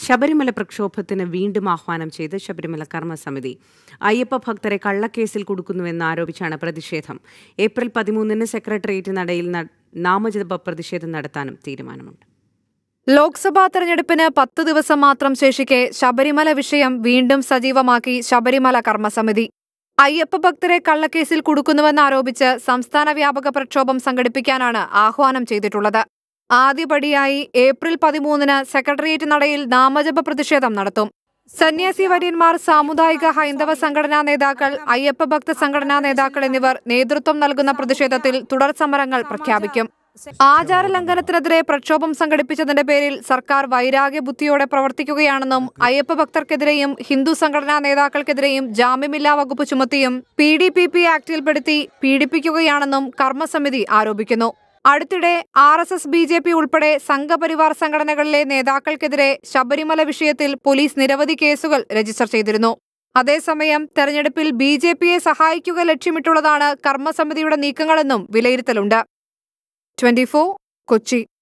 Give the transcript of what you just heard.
ശബരിമല പ്രക്ഷോഭത്തിന് വീണ്ടും ആഹ്വാനം ചെയ്ത് ശബരിമല കർമ്മസമിതി അയ്യപ്പ ഭക്തരെ കള്ളക്കേസിൽ കൊടുക്കുന്നുവെന്ന് ആരോപിച്ചാണ് പ്രതിഷേധം ഏപ്രിൽ പതിമൂന്നിന് സെക്രട്ടേറിയറ്റ് നടയിൽ ന- നാമജപ പ്രതിഷേധം നടത്താനും തീരുമാനമുണ്ട് ലോക്സഭാ തെരഞ്ഞെടുപ്പിന് പത്ത് ദിവസം മാത്രം ശേഷിക്കെ ശബരിമല വിഷയം വീണ്ടും സജീവമാക്കി ശബരിമല കർമ്മസമിതി അയ്യപ്പ ഭക്തരെ കള്ളക്കേസിൽ കുടുക്കുന്നുവെന്നാരോപിച്ച് സംസ്ഥാന വ്യാപക പ്രക്ഷോഭം സംഘടിപ്പിക്കാനാണ് ആഹ്വാനം ചെയ്തിട്ടുള്ളത് ആദ്യപടിയായി ഏപ്രിൽ പതിമൂന്നിന് സെക്രട്ടേറിയറ്റ് നടയിൽ നാമജപ പ്രതിഷേധം നടത്തും സന്യാസി വര്യന്മാർ സാമുദായിക ഹൈന്ദവ സംഘടനാ നേതാക്കൾ അയ്യപ്പ ഭക്ത സംഘടനാ നേതാക്കൾ എന്നിവർ നേതൃത്വം നൽകുന്ന പ്രതിഷേധത്തിൽ തുടർ സമരങ്ങൾ പ്രഖ്യാപിക്കും ആചാര ലംഘനത്തിനെതിരെ പ്രക്ഷോഭം സംഘടിപ്പിച്ചതിന്റെ പേരിൽ സർക്കാർ വൈരാഗ്യ ബുദ്ധിയോടെ പ്രവർത്തിക്കുകയാണെന്നും അയ്യപ്പ ഭക്തർക്കെതിരെയും ഹിന്ദു സംഘടനാ നേതാക്കൾക്കെതിരെയും ജാമ്യമില്ലാ വകുപ്പ് ചുമത്തിയും പി ഡി പി പി ആക്ടിൽപ്പെടുത്തി പീഡിപ്പിക്കുകയാണെന്നും കർമ്മസമിതി ആരോപിക്കുന്നു അടുത്തിടെ R S S B J P ഉൾപ്പെടെ സംഘപരിവാർ സംഘടനകളിലെ നേതാക്കൾക്കെതിരെ ശബരിമല വിഷയത്തിൽ പോലീസ് നിരവധി കേസുകൾ രജിസ്റ്റർ ചെയ്തിരുന്നു അതേസമയം തെരഞ്ഞെടുപ്പിൽ ബി ജെ പിയെ സഹായിക്കുക ലക്ഷ്യമിട്ടുള്ളതാണ് കർമ്മസമിതിയുടെ നീക്കങ്ങളെന്നും വിലയിരുത്തലുണ്ട് ട്വന്റി കൊച്ചി